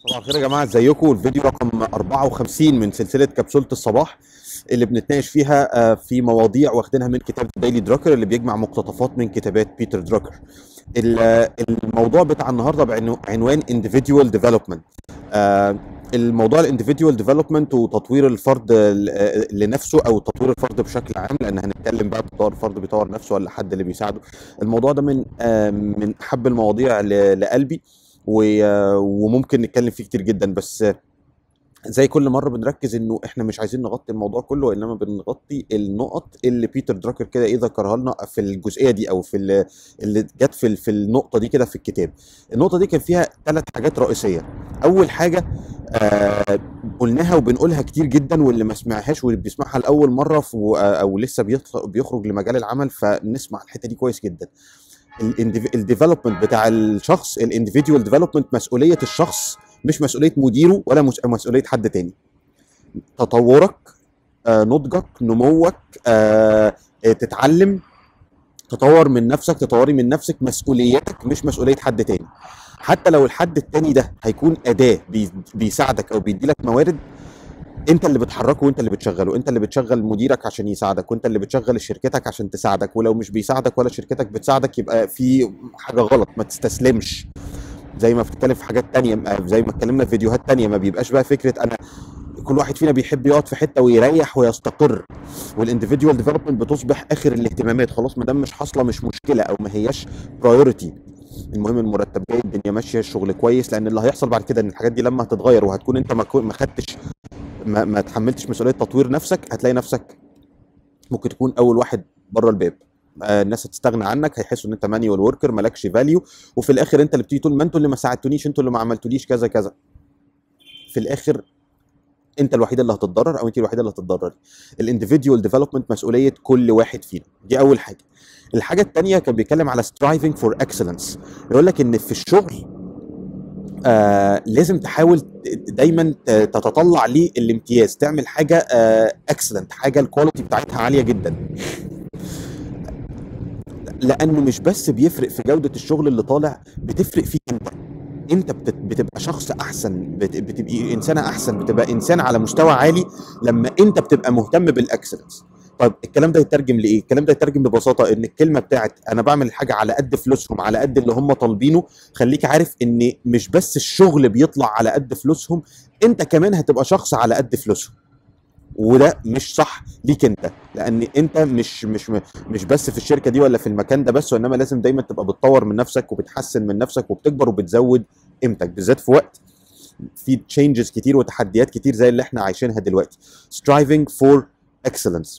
صباح الخير يا جماعه ازيكم الفيديو رقم 54 من سلسله كبسوله الصباح اللي بنتناقش فيها آه، في مواضيع واخدينها من كتاب دايلي دراكر اللي بيجمع مقتطفات من كتابات بيتر دراكر ال- آه، الموضوع بتاع النهارده بعنوان individual development آه، الموضوع الانديفيديوال ديفلوبمنت وتطوير الفرد ل- آه، لنفسه او تطوير الفرد بشكل عام لان هنتكلم بقى تطور الفرد بيطور نفسه ولا حد اللي بيساعده الموضوع ده من آه، من احب المواضيع ل- لقلبي و- وممكن نتكلم فيه كتير جدا بس زي كل مره بنركز انه احنا مش عايزين نغطي الموضوع كله وانما بنغطي النقط اللي بيتر دراكر كده ايه ذكرها لنا في الجزئيه دي او في ال- اللي جت في ال- في النقطه دي كده في الكتاب النقطه دي كان فيها ثلاث حاجات رئيسيه اول حاجه آه قلناها وبنقولها كتير جدا واللي ما سمعهاش واللي بيسمعها لاول مره في او لسه بيطلع- بيخرج لمجال العمل فنسمع الحته دي كويس جدا الديفلوبمنت بتاع الشخص الانديفيديوال ديفلوبمنت مسؤوليه الشخص مش مسؤوليه مديره ولا مس- مسؤوليه حد تاني تطورك آه، نضجك نموك آه، آه، تتعلم تطور من نفسك تطوري من نفسك مسؤوليتك مش مسؤوليه حد تاني حتى لو الحد التاني ده هيكون اداه بي- بيساعدك او بيديلك موارد انت اللي بتحركه وانت اللي بتشغله انت اللي بتشغل مديرك عشان يساعدك وانت اللي بتشغل شركتك عشان تساعدك ولو مش بيساعدك ولا شركتك بتساعدك يبقى في حاجه غلط ما تستسلمش زي ما بتتكلم في حاجات تانية م- زي ما اتكلمنا في فيديوهات تانية ما بيبقاش بقى فكرة انا كل واحد فينا بيحب يقعد في حتة ويريح ويستقر والانديفيديوال ديفلوبمنت بتصبح اخر الاهتمامات خلاص ما دام مش حاصلة مش مشكلة او ما هياش برايورتي المهم المرتب جاي الدنيا ماشية الشغل كويس لان اللي هيحصل بعد كده ان الحاجات دي لما هتتغير وهتكون انت ما كو- ما خدتش ما, ما تحملتش مسؤولية تطوير نفسك هتلاقي نفسك ممكن تكون اول واحد بره الباب آه، الناس هتستغنى عنك هيحسوا ان انت مانيوال وركر مالكش فاليو وفي الاخر انت اللي بتيجي تقول ما انتوا اللي ما ساعدتونيش انتوا اللي ما عملتوليش كذا كذا في الاخر انت الوحيده اللي هتتضرر او انت الوحيده اللي هتتضرري الانديفيديوال ديفلوبمنت مسؤوليه كل واحد فينا دي اول حاجه الحاجه الثانيه كان بيتكلم على striving فور اكسلنس يقول لك ان في الشغل آه لازم تحاول ت- دايما ت- تتطلع للامتياز تعمل حاجه اكسلنت حاجه الكواليتي بتاعتها عاليه جدا لانه مش بس بيفرق في جوده الشغل اللي طالع بتفرق فيك انت انت بت- بتبقى شخص احسن بت- بتبقى انسانه احسن بتبقى انسان على مستوى عالي لما انت بتبقى مهتم بالاكسلنس طيب الكلام ده يترجم لايه الكلام ده يترجم ببساطه ان الكلمه بتاعت انا بعمل حاجه على قد فلوسهم على قد اللي هم طالبينه خليك عارف ان مش بس الشغل بيطلع على قد فلوسهم انت كمان هتبقى شخص على قد فلوسهم وده مش صح ليك انت لان انت مش مش مش بس في الشركه دي ولا في المكان ده بس وانما لازم دايما تبقى بتطور من نفسك وبتحسن من نفسك وبتكبر وبتزود قيمتك بالذات في وقت في تشينجز كتير وتحديات كتير زي اللي احنا عايشينها دلوقتي striving for excellence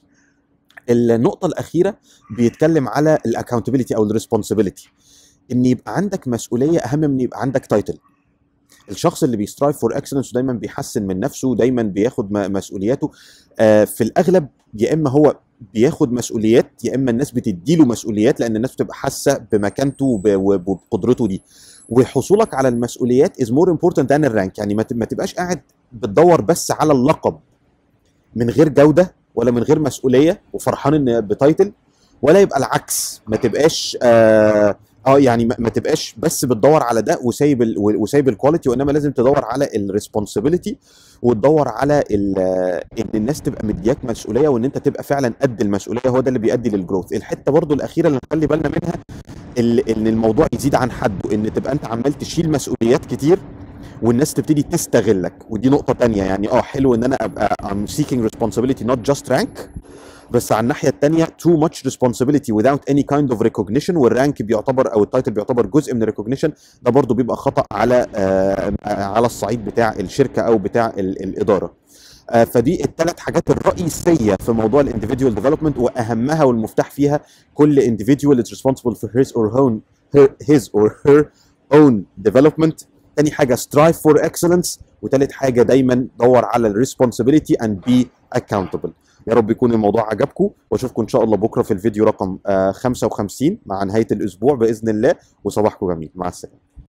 النقطة الأخيرة بيتكلم على الاكونتابيلتي أو الريسبونسبيلتي إن يبقى عندك مسؤولية أهم من يبقى عندك تايتل الشخص اللي بيسترايف فور اكسلنس ودايما بيحسن من نفسه ودايما بياخد م- مسؤولياته آه، في الاغلب يا اما هو بياخد مسؤوليات يا اما الناس بتديله مسؤوليات لان الناس بتبقى حاسه بمكانته وب- وب- وبقدرته دي وحصولك على المسؤوليات از مور امبورتنت ذان الرانك يعني ما ت- ما تبقاش قاعد بتدور بس على اللقب من غير جوده ولا من غير مسؤوليه وفرحان ان بتايتل ولا يبقى العكس ما تبقاش اه, آه يعني ما ما تبقاش بس بتدور على ده وسايب ال وسايب الكواليتي وانما لازم تدور على الريسبونسبيلتي وتدور على ال- ان الناس تبقى مدياك مسؤوليه وان انت تبقى فعلا قد المسؤوليه هو ده اللي بيؤدي للجروث الحته برضو الاخيره اللي نخلي بالنا منها ال- ان الموضوع يزيد عن حده ان تبقى انت عمال تشيل مسؤوليات كتير والناس تبتدي تستغلك ودي نقطه تانية يعني اه حلو ان انا ابقى I'm seeking responsibility not just rank بس على الناحيه الثانيه too much responsibility without any kind of recognition والرانك بيعتبر او التايتل بيعتبر جزء من الريكوجنيشن ده برضو بيبقى خطا على آه على الصعيد بتاع الشركه او بتاع ال- الاداره آه، فدي الثلاث حاجات الرئيسيه في موضوع الانديفيديوال ديفلوبمنت واهمها والمفتاح فيها كل individual is responsible for his or own her, his or her own development تاني حاجه strive for excellence وتالت حاجه دايما دور على الريسبونسبيلتي and be accountable يا رب يكون الموضوع عجبكم واشوفكم ان شاء الله بكره في الفيديو رقم آه، 55 مع نهايه الاسبوع باذن الله وصباحكم جميل مع السلامه